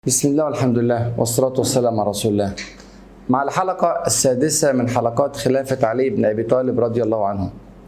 بسم الله والحمد لله والصلاة والسلام على رسول الله مع الحلقة السادسة من حلقات خلافة علي بن أبي طالب رضي الله عنه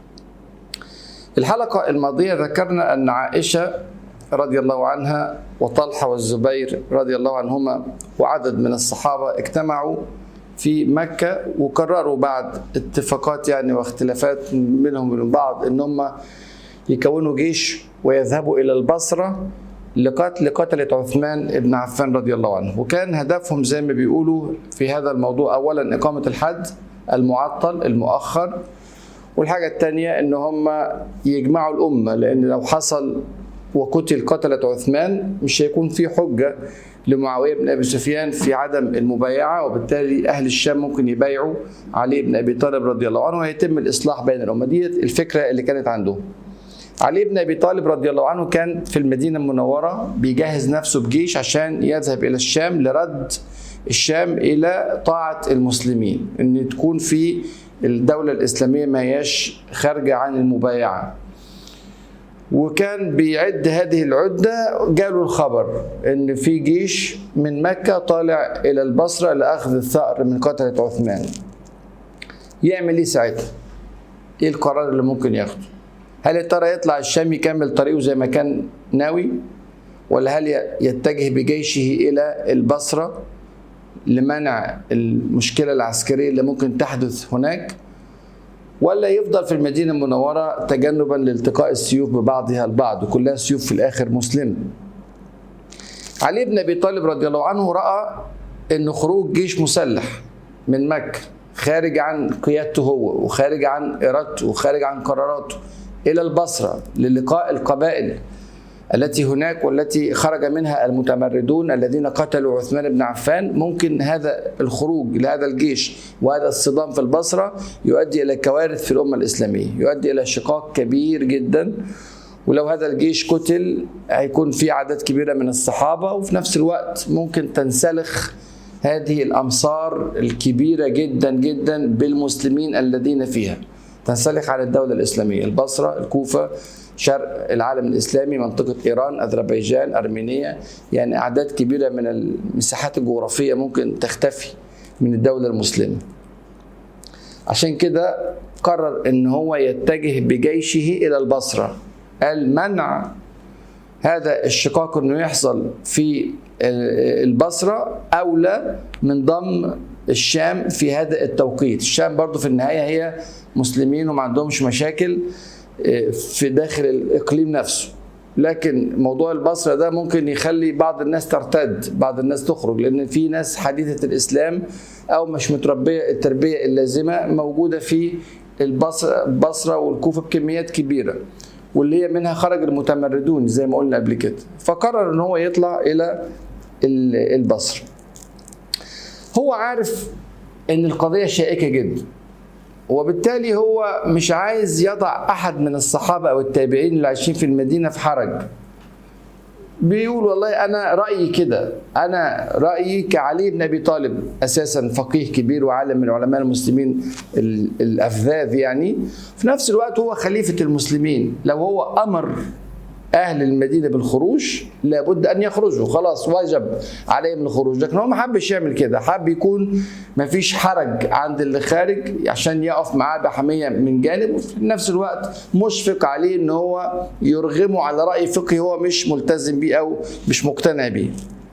الحلقة الماضية ذكرنا أن عائشة رضي الله عنها وطلحة والزبير رضي الله عنهما وعدد من الصحابة اجتمعوا في مكة وقرروا بعد اتفاقات يعني واختلافات منهم وبين بعض ان هم يكونوا جيش ويذهبوا الى البصره لقتل قتلة عثمان بن عفان رضي الله عنه وكان هدفهم زي ما بيقولوا في هذا الموضوع أولا إقامة الحد المعطل المؤخر والحاجة الثانية إن هم يجمعوا الأمة لأن لو حصل وقتل قتلة عثمان مش هيكون في حجة لمعاوية بن أبي سفيان في عدم المبايعة وبالتالي أهل الشام ممكن يبايعوا علي بن أبي طالب رضي الله عنه ويتم الإصلاح بين الأمة دي الفكرة اللي كانت عندهم علي بن ابي طالب رضي الله عنه كان في المدينه المنوره بيجهز نفسه بجيش عشان يذهب الى الشام لرد الشام الى طاعه المسلمين ان تكون في الدوله الاسلاميه ما هياش خارجه عن المبايعه وكان بيعد هذه العده جاله الخبر ان في جيش من مكه طالع الى البصره لاخذ الثأر من قتله عثمان يعمل ايه ساعتها ايه القرار اللي ممكن ياخده هل يا ترى يطلع الشام يكمل طريقه زي ما كان ناوي ولا هل يتجه بجيشه الى البصره لمنع المشكله العسكريه اللي ممكن تحدث هناك ولا يفضل في المدينه المنوره تجنبا لالتقاء السيوف ببعضها البعض وكلها سيوف في الاخر مسلمه علي بن ابي طالب رضي الله عنه راى ان خروج جيش مسلح من مكه خارج عن قيادته هو وخارج عن ارادته وخارج عن قراراته الى البصره للقاء القبائل التي هناك والتي خرج منها المتمردون الذين قتلوا عثمان بن عفان ممكن هذا الخروج لهذا الجيش وهذا الصدام في البصره يؤدي الى كوارث في الامه الاسلاميه، يؤدي الى شقاق كبير جدا ولو هذا الجيش قتل هيكون في اعداد كبيره من الصحابه وفي نفس الوقت ممكن تنسلخ هذه الامصار الكبيره جدا جدا بالمسلمين الذين فيها. تنسلخ على الدولة الإسلامية البصرة الكوفة شرق العالم الإسلامي منطقة إيران أذربيجان أرمينيا يعني أعداد كبيرة من المساحات الجغرافية ممكن تختفي من الدولة المسلمة عشان كده قرر ان هو يتجه بجيشه الى البصره قال منع هذا الشقاق انه يحصل في البصره اولى من ضم الشام في هذا التوقيت الشام برضو في النهايه هي مسلمين وما عندهمش مشاكل في داخل الاقليم نفسه لكن موضوع البصره ده ممكن يخلي بعض الناس ترتد بعض الناس تخرج لان في ناس حديثه الاسلام او مش متربيه التربيه اللازمه موجوده في البصره البصره والكوفه بكميات كبيره واللي هي منها خرج المتمردون زي ما قلنا قبل كده فقرر ان هو يطلع الى البصره هو عارف ان القضيه شائكه جدا وبالتالي هو مش عايز يضع احد من الصحابه او التابعين اللي عايشين في المدينه في حرج بيقول والله انا رايي كده انا رايي كعلي بن ابي طالب اساسا فقيه كبير وعالم من علماء المسلمين الافذاذ يعني في نفس الوقت هو خليفه المسلمين لو هو امر اهل المدينه بالخروج لابد ان يخرجوا خلاص وجب عليهم الخروج لكن هو ما حبش يعمل كده حب يكون ما فيش حرج عند اللي خارج عشان يقف معاه بحميه من جانب وفي نفس الوقت مشفق عليه ان هو يرغمه على راي فقهي هو مش ملتزم بيه او مش مقتنع بيه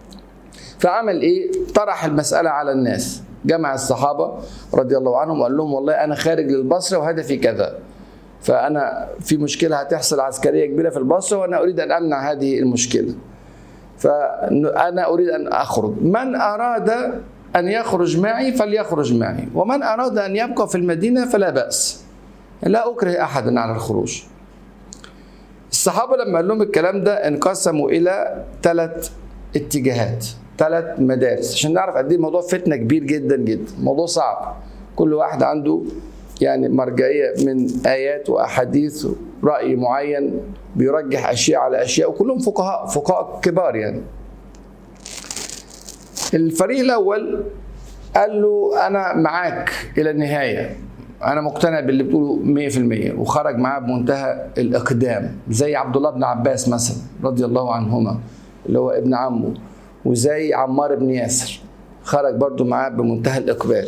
فعمل ايه طرح المساله على الناس جمع الصحابه رضي الله عنهم وقال لهم والله انا خارج للبصره وهدفي كذا فانا في مشكله هتحصل عسكريه كبيره في البصره وانا اريد ان امنع هذه المشكله فانا اريد ان اخرج من اراد ان يخرج معي فليخرج معي ومن اراد ان يبقى في المدينه فلا باس لا اكره احدا على الخروج الصحابه لما قال لهم الكلام ده انقسموا الى ثلاث اتجاهات ثلاث مدارس عشان نعرف قد ايه الموضوع فتنه كبير جدا جدا موضوع صعب كل واحد عنده يعني مرجعيه من ايات واحاديث راي معين بيرجح اشياء على اشياء وكلهم فقهاء فقهاء كبار يعني الفريق الاول قال له انا معاك الى النهايه انا مقتنع باللي بتقوله 100% وخرج معاه بمنتهى الاقدام زي عبد الله بن عباس مثلا رضي الله عنهما اللي هو ابن عمه وزي عمار بن ياسر خرج برضو معاه بمنتهى الإقبال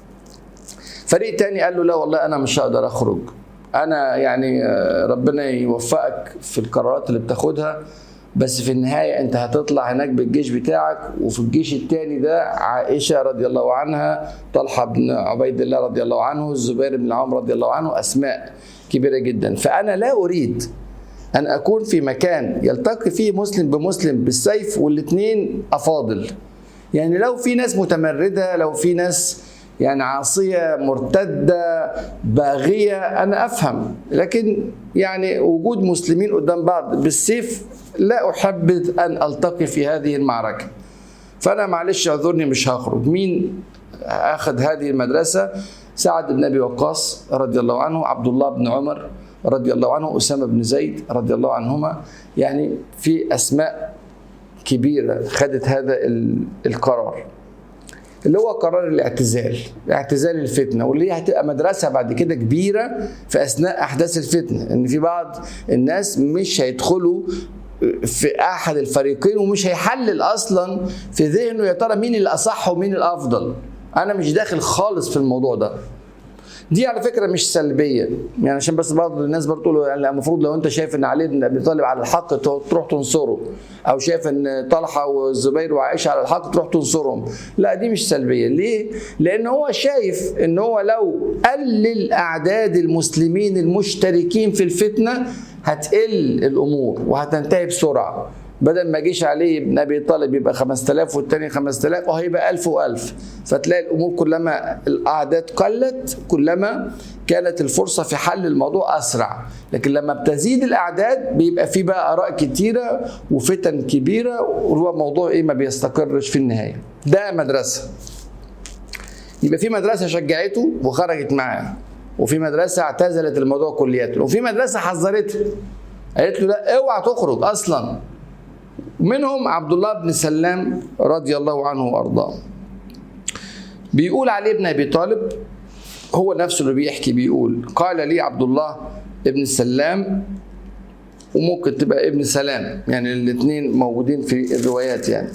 فريق تاني قال له لا والله أنا مش هقدر أخرج أنا يعني آه، ربنا يوفقك في القرارات اللي بتاخدها بس في النهاية أنت هتطلع هناك بالجيش بتاعك وفي الجيش التاني ده عائشة رضي الله عنها طلحة بن عبيد الله رضي الله عنه الزبير بن العوام رضي الله عنه أسماء كبيرة جدا فأنا لا أريد أن أكون في مكان يلتقي فيه مسلم بمسلم بالسيف والاثنين أفاضل يعني لو في ناس متمردة لو في ناس يعني عاصية مرتدة باغية أنا أفهم لكن يعني وجود مسلمين قدام بعض بالسيف لا أحبذ أن ألتقي في هذه المعركة فأنا معلش اعذرني مش هخرج مين أخذ هذه المدرسة سعد بن أبي وقاص رضي الله عنه عبد الله بن عمر رضي الله عنه أسامة بن زيد رضي الله عنهما يعني في أسماء كبيرة خدت هذا القرار اللي هو قرار الاعتزال اعتزال الفتنة واللي هي هتبقى مدرسة بعد كده كبيرة في أثناء أحداث الفتنة إن في بعض الناس مش هيدخلوا في احد الفريقين ومش هيحلل اصلا في ذهنه يا ترى مين الاصح ومين الافضل انا مش داخل خالص في الموضوع ده دي على فكره مش سلبيه يعني عشان بس بعض الناس برضه تقول يعني المفروض لو انت شايف ان علي بن ابي طالب على الحق تروح تنصره او شايف ان طلحه والزبير وعائشه على الحق تروح تنصرهم لا دي مش سلبيه ليه لان هو شايف ان هو لو قلل اعداد المسلمين المشتركين في الفتنه هتقل الامور وهتنتهي بسرعه بدل ما جيش عليه ابن ابي طالب يبقى 5000 والتاني 5000 وهيبقى 1000 و1000 فتلاقي الامور كلما الاعداد قلت كلما كانت الفرصه في حل الموضوع اسرع لكن لما بتزيد الاعداد بيبقى في بقى اراء كتيره وفتن كبيره وهو موضوع ايه ما بيستقرش في النهايه ده مدرسه يبقى في مدرسه شجعته وخرجت معاه وفي مدرسه اعتزلت الموضوع كلياته وفي مدرسه حذرته قالت له لا اوعى تخرج اصلا منهم عبد الله بن سلام رضي الله عنه وارضاه بيقول علي ابن ابي طالب هو نفسه اللي بيحكي بيقول قال لي عبد الله ابن سلام وممكن تبقى ابن سلام يعني الاثنين موجودين في الروايات يعني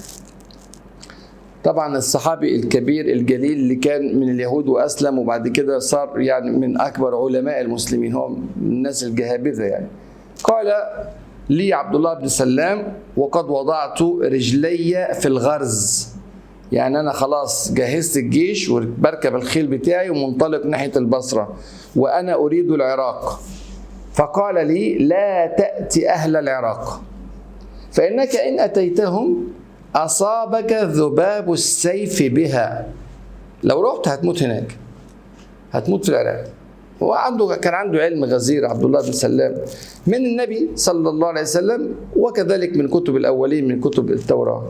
طبعا الصحابي الكبير الجليل اللي كان من اليهود واسلم وبعد كده صار يعني من اكبر علماء المسلمين هو من الناس الجهابذه يعني قال لي عبد الله بن سلام وقد وضعت رجلي في الغرز يعني انا خلاص جهزت الجيش وبركب الخيل بتاعي ومنطلق ناحيه البصره وانا اريد العراق فقال لي لا تاتي اهل العراق فانك ان اتيتهم اصابك ذباب السيف بها لو رحت هتموت هناك هتموت في العراق هو عنده كان عنده علم غزير عبد الله بن سلام من النبي صلى الله عليه وسلم وكذلك من كتب الاولين من كتب التوراه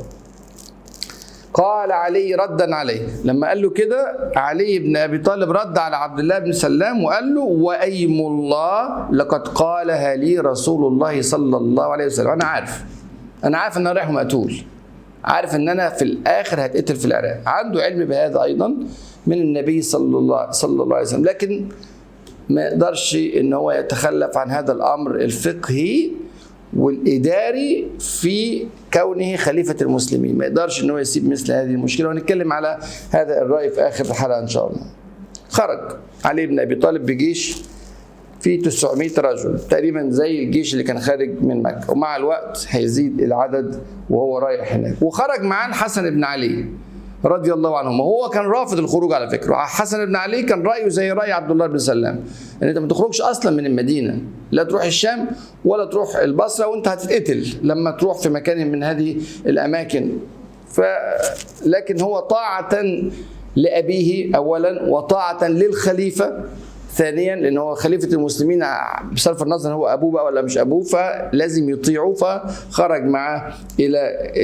قال علي ردا عليه لما قال له كده علي بن ابي طالب رد على عبد الله بن سلام وقال له وايم الله لقد قالها لي رسول الله صلى الله عليه وسلم انا عارف انا عارف ان انا رايح مقتول عارف ان انا في الاخر هتقتل في العراق عنده علم بهذا ايضا من النبي صلى الله صلى الله عليه وسلم لكن ما يقدرش ان هو يتخلف عن هذا الامر الفقهي والاداري في كونه خليفه المسلمين ما يقدرش ان هو يسيب مثل هذه المشكله وهنتكلم على هذا الراي في اخر الحلقه ان شاء الله خرج علي بن ابي طالب بجيش في 900 رجل تقريبا زي الجيش اللي كان خارج من مكه ومع الوقت هيزيد العدد وهو رايح هناك وخرج معاه الحسن بن علي رضي الله عنهما هو كان رافض الخروج على فكره حسن بن علي كان رايه زي راي عبد الله بن سلام ان انت ما تخرجش اصلا من المدينه لا تروح الشام ولا تروح البصره وانت هتتقتل لما تروح في مكان من هذه الاماكن ف لكن هو طاعه لابيه اولا وطاعه للخليفه ثانيا لان هو خليفه المسلمين بصرف النظر هو ابوه بقى ولا مش ابوه فلازم يطيعه فخرج معه الى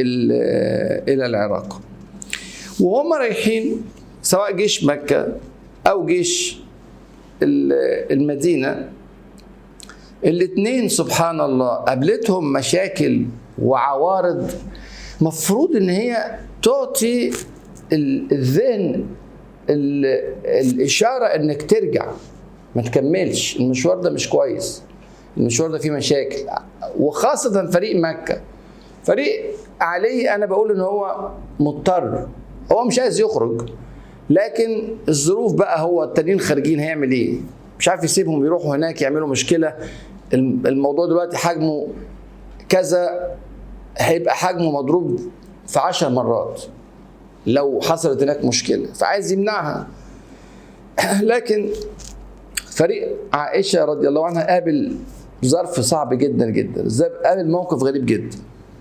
الى العراق وهم رايحين سواء جيش مكة أو جيش المدينة الاثنين سبحان الله قابلتهم مشاكل وعوارض مفروض ان هي تعطي الذهن الاشاره انك ترجع ما تكملش المشوار ده مش كويس المشوار ده فيه مشاكل وخاصه فريق مكه فريق علي انا بقول ان هو مضطر هو مش عايز يخرج لكن الظروف بقى هو التانيين خارجين هيعمل ايه مش عارف يسيبهم يروحوا هناك يعملوا مشكله الموضوع دلوقتي حجمه كذا هيبقى حجمه مضروب في عشر مرات لو حصلت هناك مشكله فعايز يمنعها لكن فريق عائشه رضي الله عنها قابل ظرف صعب جدا جدا قابل موقف غريب جدا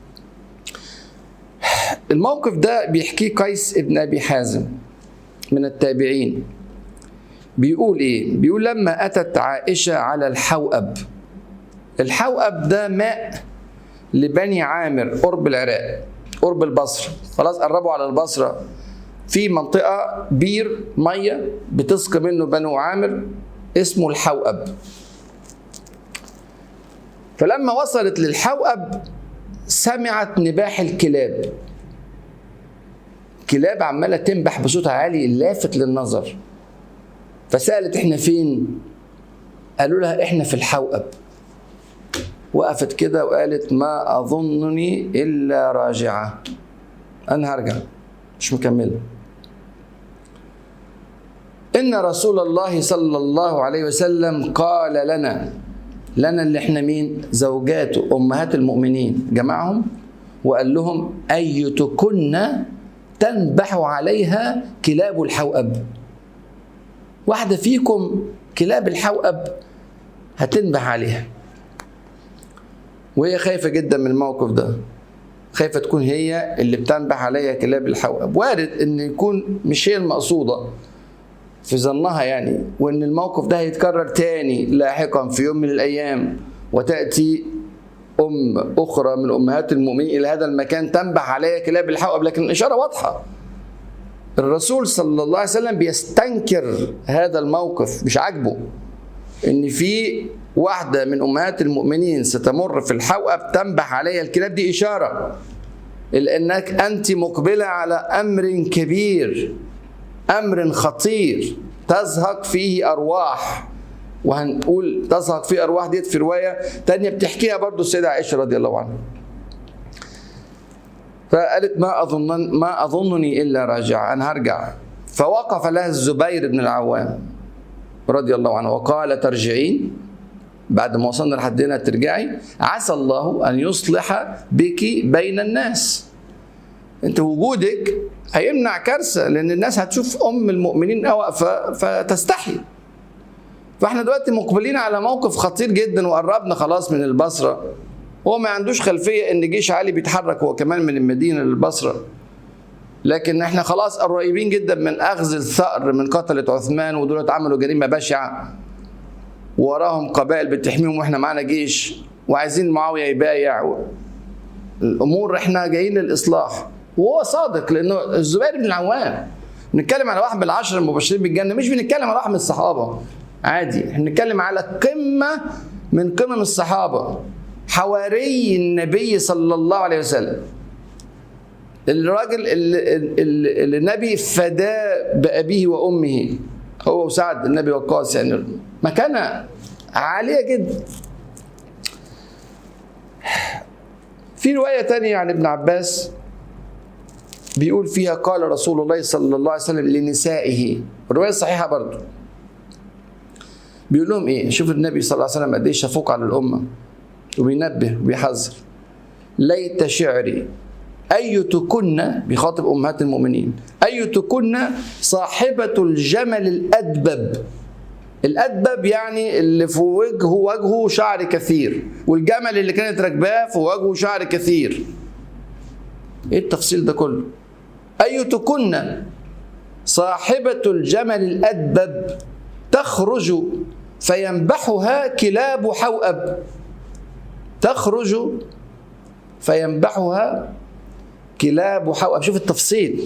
الموقف ده بيحكيه قيس ابن ابي حازم من التابعين بيقول ايه بيقول لما اتت عائشه على الحوأب الحوأب ده ماء لبني عامر قرب العراق قرب البصره خلاص قربوا على البصره في منطقه بير ميه بتسقي منه بنو عامر اسمه الحوأب فلما وصلت للحوأب سمعت نباح الكلاب كلاب عماله تنبح بصوت عالي لافت للنظر فسالت احنا فين قالوا لها احنا في الحوأب وقفت كده وقالت ما اظنني الا راجعه انا هرجع مش مكمله ان رسول الله صلى الله عليه وسلم قال لنا لنا اللي احنا مين زوجات امهات المؤمنين جمعهم وقال لهم ايتكن تنبح عليها كلاب الحوأب واحدة فيكم كلاب الحوأب هتنبح عليها وهي خايفة جدا من الموقف ده خايفة تكون هي اللي بتنبح عليها كلاب الحوأب وارد ان يكون مش هي المقصودة في ظنها يعني وان الموقف ده هيتكرر تاني لاحقا في يوم من الايام وتأتي أم أخرى من أمهات المؤمنين إلى هذا المكان تنبح عليها كلاب الحوأب لكن الإشارة واضحة الرسول صلى الله عليه وسلم بيستنكر هذا الموقف مش عاجبه ان في واحده من امهات المؤمنين ستمر في الحوأب تنبح عليها الكلاب دي اشاره لانك انت مقبله على امر كبير امر خطير تزهق فيه ارواح وهنقول تزهق فيه ارواح ديت في روايه تانية بتحكيها برضو السيده عائشه رضي الله عنها فقالت ما اظن ما اظنني الا راجعه انا هرجع فوقف لها الزبير بن العوام رضي الله عنه وقال ترجعين بعد ما وصلنا لحد هنا ترجعي عسى الله ان يصلح بك بين الناس انت وجودك هيمنع كارثه لان الناس هتشوف ام المؤمنين واقفه فتستحي فاحنا دلوقتي مقبلين على موقف خطير جدا وقربنا خلاص من البصره هو ما عندوش خلفيه ان جيش عالي بيتحرك هو كمان من المدينه للبصره لكن احنا خلاص قريبين جدا من اخذ الثأر من قتله عثمان ودول عملوا جريمه بشعه وراهم قبائل بتحميهم واحنا معانا جيش وعايزين معاويه يبايع الامور احنا جايين للاصلاح وهو صادق لانه الزبير بن العوام بنتكلم على واحد من العشر المبشرين بالجنه مش بنتكلم على واحد من الصحابه عادي احنا بنتكلم على قمه من قمم الصحابه حواري النبي صلى الله عليه وسلم الراجل اللي, اللي النبي فداه بأبيه وأمه هو وسعد النبي وقاص يعني مكانة عالية جدا في رواية تانية عن ابن عباس بيقول فيها قال رسول الله صلى الله عليه وسلم لنسائه الرواية صحيحة برضو بيقول لهم ايه شوف النبي صلى الله عليه وسلم قد ايه شفوق على الامه وبينبه وبيحذر ليت شعري أيتكن بيخاطب أمهات المؤمنين أيتكن صاحبة الجمل الأدبب الأدبب يعني اللي في وجهه وجهه شعر كثير والجمل اللي كانت راكباه في وجهه شعر كثير ايه التفصيل ده كله أيتكن صاحبة الجمل الأدبب تخرج فينبحها كلاب حوأب تخرج فينبحها كلاب حوأب شوف التفصيل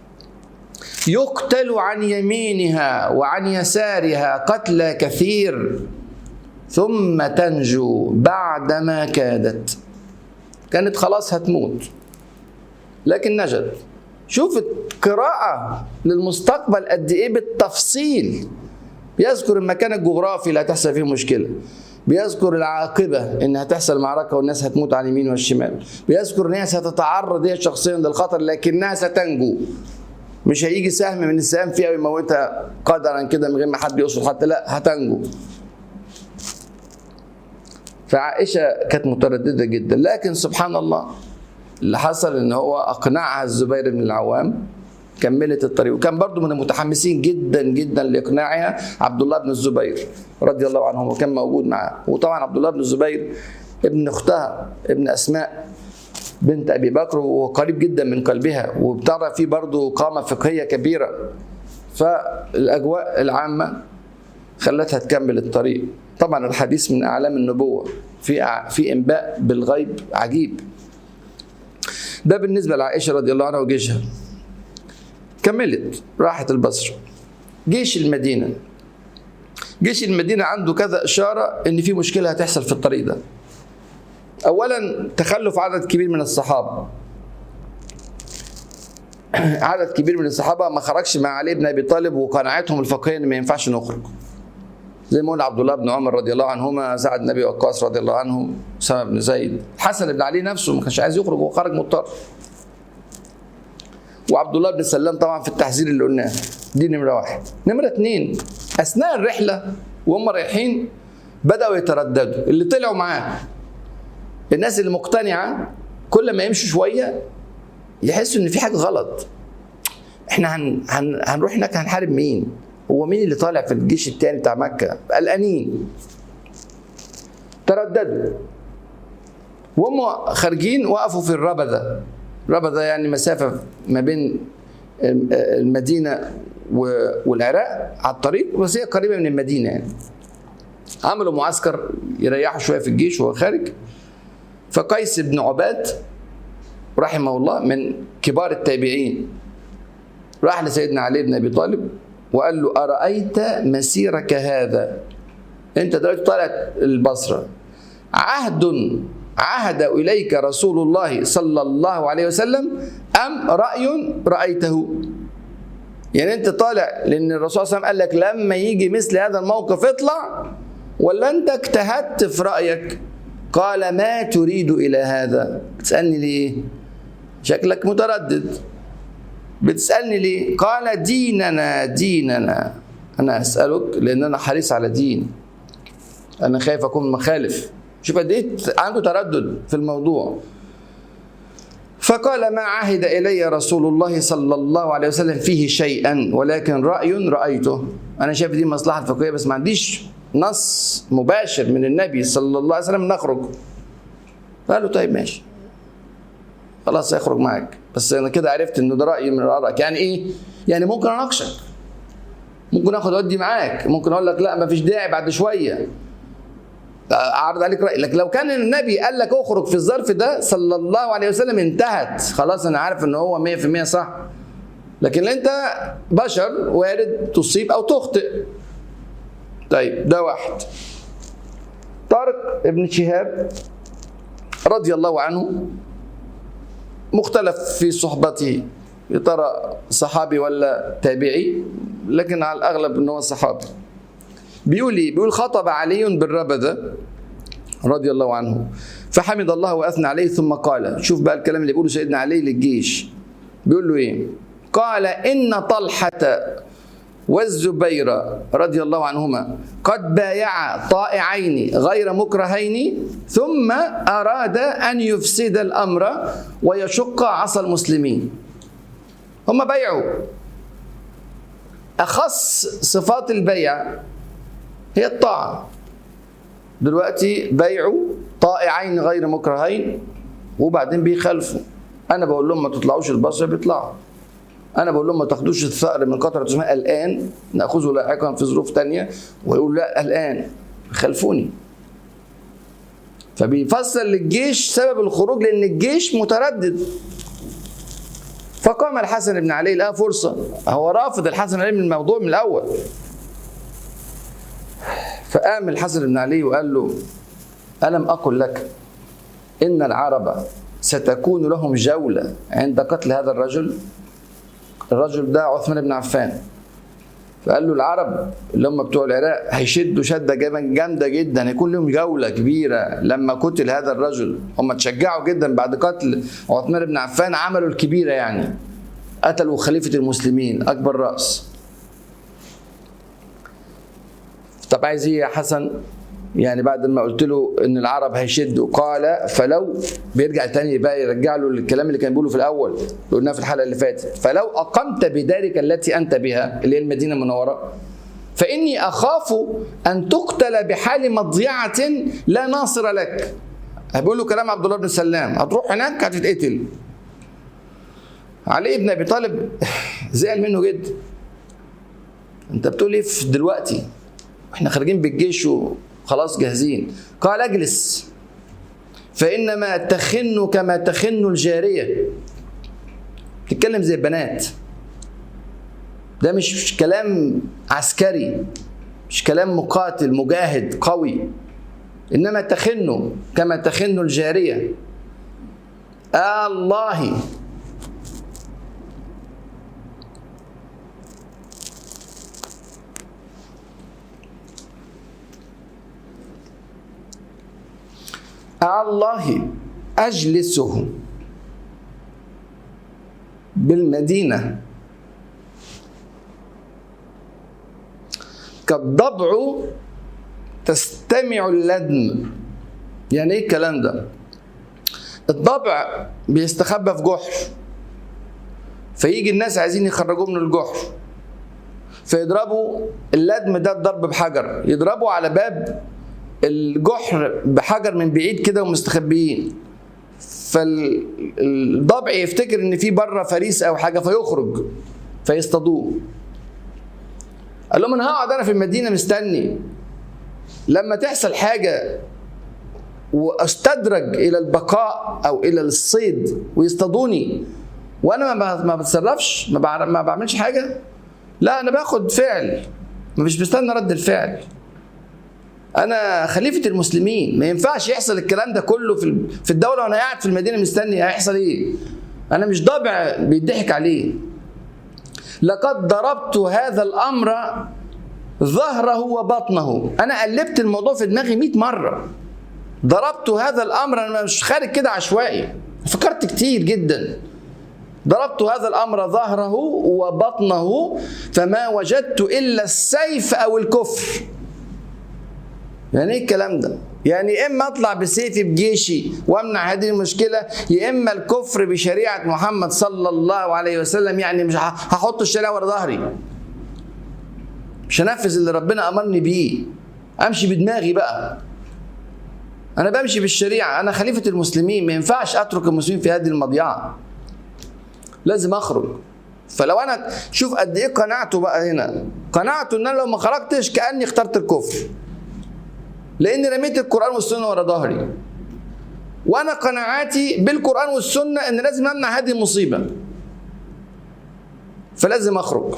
يقتل عن يمينها وعن يسارها قتلى كثير ثم تنجو بعدما كادت كانت خلاص هتموت لكن نجت شوف القراءة للمستقبل قد ايه بالتفصيل يذكر المكان الجغرافي لا تحصل فيه مشكلة بيذكر العاقبة إن هتحصل معركة والناس هتموت على اليمين والشمال بيذكر إن هي ستتعرض هي شخصيا للخطر لكنها ستنجو مش هيجي سهم من السهام فيها ويموتها قدرا كده من غير ما حد يقصد حتى لا هتنجو فعائشة كانت مترددة جدا لكن سبحان الله اللي حصل ان هو اقنعها الزبير بن العوام كملت الطريق وكان برضو من المتحمسين جدا جدا لاقناعها عبد الله بن الزبير رضي الله عنه وكان موجود معاه وطبعا عبد الله بن الزبير ابن اختها ابن اسماء بنت ابي بكر وقريب جدا من قلبها وبترى فيه برضو قامه فقهيه كبيره فالاجواء العامه خلتها تكمل الطريق طبعا الحديث من اعلام النبوه في في انباء بالغيب عجيب ده بالنسبه لعائشه رضي الله عنها وجيشها كملت راحت البصره جيش المدينه جيش المدينه عنده كذا اشاره ان في مشكله هتحصل في الطريق ده اولا تخلف عدد كبير من الصحابه عدد كبير من الصحابه ما خرجش مع علي بن ابي طالب وقناعتهم الفقهيه ان ما ينفعش نخرج زي ما قلنا عبد الله بن عمر رضي الله عنهما سعد بن ابي وقاص رضي الله عنه اسامه بن زيد حسن بن علي نفسه ما كانش عايز يخرج وخرج مضطر وعبد الله بن سلام طبعا في التحذير اللي قلناه دي نمره واحد نمره اثنين اثناء الرحله وهم رايحين بداوا يترددوا اللي طلعوا معاه الناس اللي مقتنعه كل ما يمشوا شويه يحسوا ان في حاجه غلط احنا هن هن هنروح هناك هنحارب مين هو مين اللي طالع في الجيش التاني بتاع مكه قلقانين ترددوا وهم خارجين وقفوا في الربذه ربذه يعني مسافه ما بين المدينه والعراق على الطريق بس هي قريبه من المدينه يعني عملوا معسكر يريحوا شويه في الجيش وهو خارج فقيس بن عباد رحمه الله من كبار التابعين راح لسيدنا علي بن ابي طالب وقال له ارايت مسيرك هذا انت دلوقتي طالع البصره عهد عهد اليك رسول الله صلى الله عليه وسلم ام راي رايته يعني انت طالع لان الرسول صلى الله عليه وسلم قال لك لما يجي مثل هذا الموقف اطلع ولا انت اجتهدت في رايك قال ما تريد الى هذا تسالني ليه شكلك متردد بتسالني ليه قال ديننا ديننا انا اسالك لان انا حريص على دين انا خايف اكون مخالف شوف قد ايه عنده تردد في الموضوع فقال ما عهد الي رسول الله صلى الله عليه وسلم فيه شيئا ولكن راي رايته انا شايف دي مصلحه فقهيه بس ما عنديش نص مباشر من النبي صلى الله عليه وسلم نخرج قال له طيب ماشي خلاص هيخرج معاك بس انا كده عرفت انه ده راي من ارائك يعني ايه يعني ممكن اناقشك ممكن اخد ودي معاك ممكن اقول لك لا ما فيش داعي بعد شويه اعرض عليك راي لكن لو كان النبي قال لك اخرج في الظرف ده صلى الله عليه وسلم انتهت خلاص انا عارف ان هو 100% صح لكن انت بشر وارد تصيب او تخطئ طيب ده واحد طارق ابن شهاب رضي الله عنه مختلف في صحبته يا ترى صحابي ولا تابعي لكن على الاغلب انه هو صحابي بيقول ايه بيقول خطب علي بالربذه رضي الله عنه فحمد الله واثنى عليه ثم قال شوف بقى الكلام اللي بيقوله سيدنا علي للجيش بيقول له ايه قال ان طلحه والزبير رضي الله عنهما قد بايعا طائعين غير مكرهين ثم اراد ان يفسد الامر ويشق عصا المسلمين هم بيعوا اخص صفات البيع هي الطاعه دلوقتي بيعوا طائعين غير مكرهين وبعدين بيخالفوا انا بقول لهم ما تطلعوش البصره بيطلعوا انا بقول لهم ما تاخدوش الثأر من قطرة اسمها الان ناخذه لاحقا في ظروف تانية ويقول لا الان خلفوني فبيفسر للجيش سبب الخروج لان الجيش متردد فقام الحسن بن علي لقى فرصة هو رافض الحسن بن علي من الموضوع من الأول فقام الحسن بن علي وقال له ألم أقل لك إن العرب ستكون لهم جولة عند قتل هذا الرجل الرجل ده عثمان بن عفان فقال له العرب اللي هم بتوع العراق هيشدوا شده جامده جدا هيكون لهم جوله كبيره لما قتل هذا الرجل هم تشجعوا جدا بعد قتل عثمان بن عفان عملوا الكبيره يعني قتلوا خليفه المسلمين اكبر راس طب عايز ايه يا حسن يعني بعد ما قلت له ان العرب هيشدوا قال فلو بيرجع تاني بقى يرجع له الكلام اللي كان بيقوله في الاول اللي قلناه في الحلقه اللي فاتت فلو اقمت بدارك التي انت بها اللي هي المدينه المنوره فاني اخاف ان تقتل بحال مضيعه لا ناصر لك بيقول له كلام عبد الله بن سلام هتروح هناك هتتقتل علي بن ابي طالب زعل منه جدا انت بتقول ايه في دلوقتي احنا خارجين بالجيش وخلاص جاهزين قال اجلس فانما تخن كما تخن الجاريه تتكلم زي البنات ده مش, مش كلام عسكري مش كلام مقاتل مجاهد قوي انما تخن كما تخن الجاريه آه الله الله أجلسه بالمدينة كالضبع تستمع اللدم يعني ايه الكلام ده الضبع بيستخبى في جحر فيجي الناس عايزين يخرجوه من الجحر فيضربوا اللدم ده الضرب بحجر يضربوا على باب الجحر بحجر من بعيد كده ومستخبيين فالضبع يفتكر ان في بره فريس او حاجه فيخرج فيصطادوه قال لهم انا هقعد انا في المدينه مستني لما تحصل حاجه واستدرج الى البقاء او الى الصيد ويصطادوني وانا ما بتصرفش ما بعملش حاجه لا انا باخد فعل مش بستنى رد الفعل انا خليفه المسلمين ما ينفعش يحصل الكلام ده كله في في الدوله وانا قاعد في المدينه مستني هيحصل ايه انا مش ضابع بيضحك عليه لقد ضربت هذا الامر ظهره وبطنه انا قلبت الموضوع في دماغي 100 مره ضربت هذا الامر انا مش خارج كده عشوائي فكرت كتير جدا ضربت هذا الامر ظهره وبطنه فما وجدت الا السيف او الكفر يعني ايه الكلام ده؟ يعني يا اما اطلع بسيفي بجيشي وامنع هذه المشكله يا اما الكفر بشريعه محمد صلى الله عليه وسلم يعني مش هحط الشريعه ورا ظهري. مش هنفذ اللي ربنا امرني بيه. امشي بدماغي بقى. انا بمشي بالشريعه انا خليفه المسلمين ما ينفعش اترك المسلمين في هذه المضيعه. لازم اخرج. فلو انا شوف قد ايه قناعته بقى هنا قناعته ان انا لو ما خرجتش كاني اخترت الكفر لان رميت القران والسنه ورا ظهري وانا قناعاتي بالقران والسنه ان لازم امنع هذه المصيبه فلازم اخرج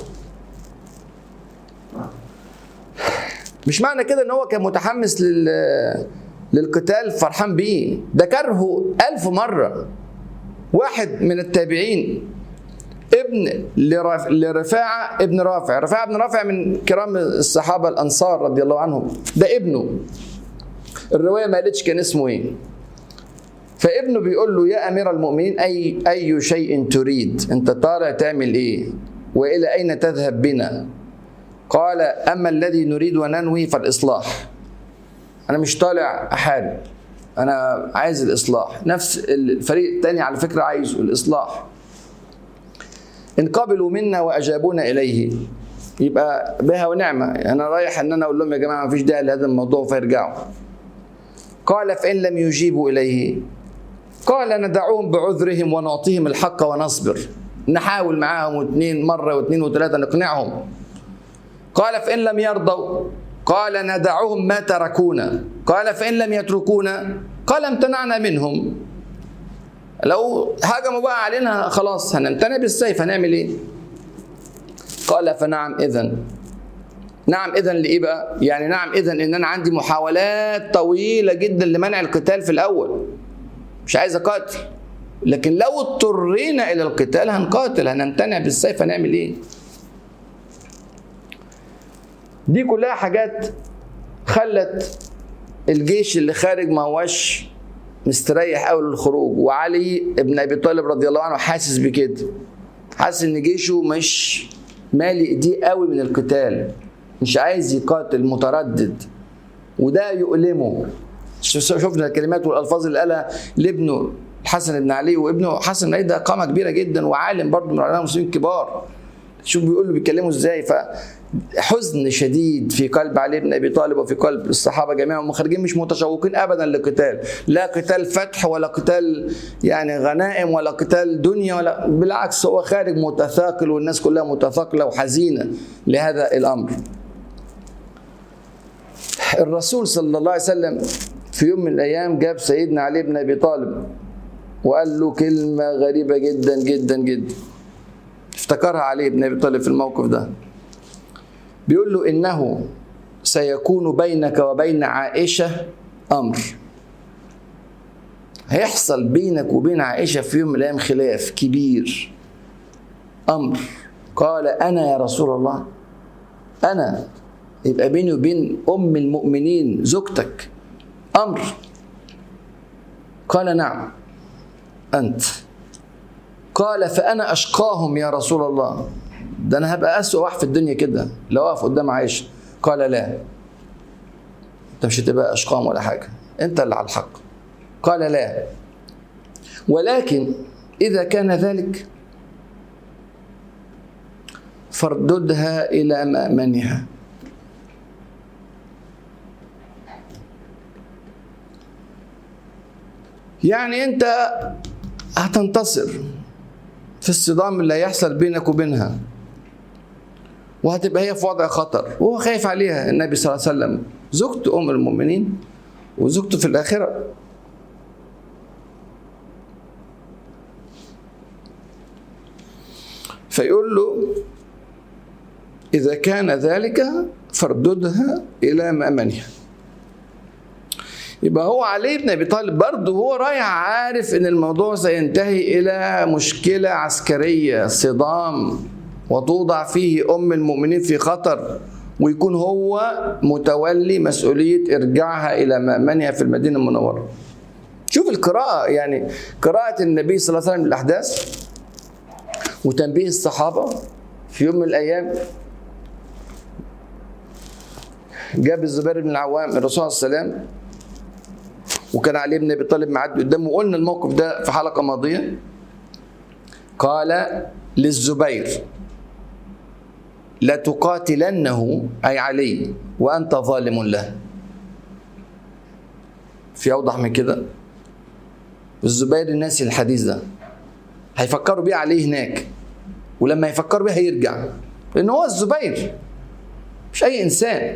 مش معنى كده ان هو كان متحمس لل للقتال فرحان بيه ده كرهه ألف مرة واحد من التابعين ابن لرف... لرفاعة ابن رافع رفاعة ابن رافع من كرام الصحابة الأنصار رضي الله عنهم ده ابنه الرواية ما قالتش كان اسمه ايه فابنه بيقول له يا أمير المؤمنين أي أي شيء تريد أنت طالع تعمل إيه وإلى أين تذهب بنا قال أما الذي نريد وننوي فالإصلاح أنا مش طالع أحارب أنا عايز الإصلاح نفس الفريق الثاني على فكرة عايزه الإصلاح إن قبلوا منا وأجابونا إليه يبقى بها ونعمة أنا رايح أن أنا أقول لهم يا جماعة ما فيش داعي لهذا الموضوع فيرجعوا قال فإن لم يجيبوا إليه قال ندعوهم بعذرهم ونعطيهم الحق ونصبر نحاول معاهم واثنين مرة واثنين وثلاثة نقنعهم قال فإن لم يرضوا قال ندعوهم ما تركونا قال فإن لم يتركونا قال امتنعنا منهم لو هاجموا بقى علينا خلاص هنمتنع بالسيف هنعمل ايه قال فنعم اذا نعم اذا لايه بقى يعني نعم اذا ان انا عندي محاولات طويله جدا لمنع القتال في الاول مش عايز اقاتل لكن لو اضطرينا الى القتال هنقاتل هنمتنع بالسيف هنعمل ايه دي كلها حاجات خلت الجيش اللي خارج ما هوش مستريح قوي للخروج وعلي ابن ابي طالب رضي الله عنه حاسس بكده حاسس ان جيشه مش مالي ايديه قوي من القتال مش عايز يقاتل متردد وده يؤلمه شفنا الكلمات والالفاظ اللي قالها لابنه الحسن بن علي وابنه حسن بن علي ده قامه كبيره جدا وعالم برضه من علماء المسلمين الكبار شوف بيقول له بيتكلموا ازاي فحزن شديد في قلب علي بن ابي طالب وفي قلب الصحابه جميعا هم خارجين مش متشوقين ابدا لقتال لا قتال فتح ولا قتال يعني غنائم ولا قتال دنيا ولا بالعكس هو خارج متثاقل والناس كلها متثاقله وحزينه لهذا الامر الرسول صلى الله عليه وسلم في يوم من الايام جاب سيدنا علي بن ابي طالب وقال له كلمه غريبه جدا جدا جدا افتكرها علي بن ابي طالب في الموقف ده بيقول له انه سيكون بينك وبين عائشه امر هيحصل بينك وبين عائشه في يوم من الايام خلاف كبير امر قال انا يا رسول الله انا يبقى بيني وبين ام المؤمنين زوجتك امر قال نعم انت قال فانا اشقاهم يا رسول الله ده انا هبقى اسوء واحد في الدنيا كده لو اقف قدام عائشه قال لا انت مش هتبقى اشقاهم ولا حاجه انت اللي على الحق قال لا ولكن اذا كان ذلك فارددها الى مامنها يعني انت هتنتصر في الصدام اللي هيحصل بينك وبينها وهتبقى هي في وضع خطر وهو خايف عليها النبي صلى الله عليه وسلم زوجته ام المؤمنين وزوجته في الاخره فيقول له اذا كان ذلك فارددها الى مامنها يبقى هو علي بن ابي طالب برضه هو رايح عارف ان الموضوع سينتهي الى مشكله عسكريه صدام وتوضع فيه ام المؤمنين في خطر ويكون هو متولي مسؤوليه ارجاعها الى مامنها في المدينه المنوره. شوف القراءه يعني قراءه النبي صلى الله عليه وسلم للاحداث وتنبيه الصحابه في يوم من الايام جاب الزبير بن العوام الرسول صلى الله عليه وسلم وكان علي بن ابي طالب معدي قدامه وقلنا الموقف ده في حلقه ماضيه قال للزبير لتقاتلنه اي علي وانت ظالم له في اوضح من كده الزبير ناسي الحديث ده هيفكروا بيه عليه هناك ولما يفكروا بيه هيرجع لان هو الزبير مش اي انسان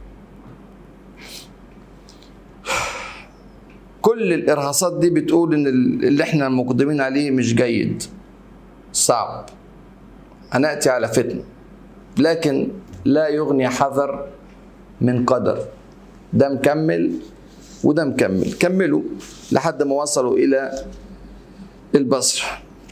كل الارهاصات دي بتقول ان اللي احنا مقدمين عليه مش جيد صعب هناتي على فتنه لكن لا يغني حذر من قدر ده مكمل وده مكمل كملوا لحد ما وصلوا الى البصره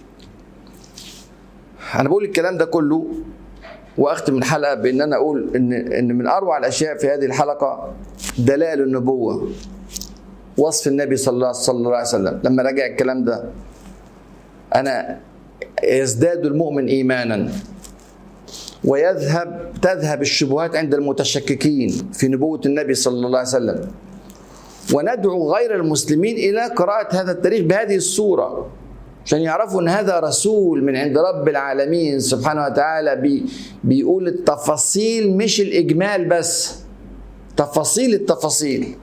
انا بقول الكلام ده كله واختم الحلقه بان انا اقول ان ان من اروع الاشياء في هذه الحلقه دلائل النبوه وصف النبي صلى الله, صلى الله عليه وسلم لما راجع الكلام ده انا يزداد المؤمن ايمانا ويذهب تذهب الشبهات عند المتشككين في نبوة النبي صلى الله عليه وسلم وندعو غير المسلمين إلى قراءة هذا التاريخ بهذه الصورة عشان يعرفوا ان هذا رسول من عند رب العالمين سبحانه وتعالى بي بيقول التفاصيل مش الاجمال بس تفاصيل التفاصيل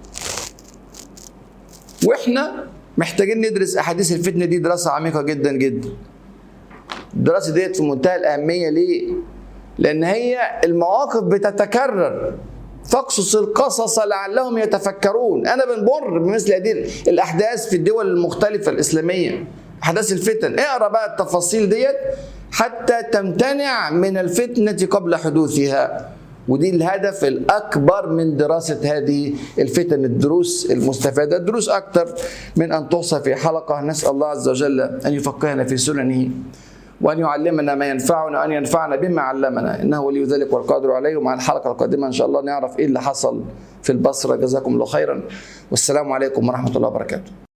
واحنا محتاجين ندرس احاديث الفتنه دي دراسه عميقه جدا جدا الدراسه ديت في منتهى الاهميه ليه لان هي المواقف بتتكرر فاقصص القصص لعلهم يتفكرون انا بنمر بمثل هذه الاحداث في الدول المختلفه الاسلاميه احداث الفتن اقرا بقى التفاصيل ديت حتى تمتنع من الفتنه قبل حدوثها ودي الهدف الأكبر من دراسة هذه الفتن الدروس المستفادة الدروس أكثر من أن توصف في حلقة نسأل الله عز وجل أن يفقهنا في سننه وأن يعلمنا ما ينفعنا وأن ينفعنا بما علمنا إنه ولي ذلك والقادر عليه ومع الحلقة القادمة إن شاء الله نعرف إيه اللي حصل في البصرة جزاكم الله خيرا والسلام عليكم ورحمة الله وبركاته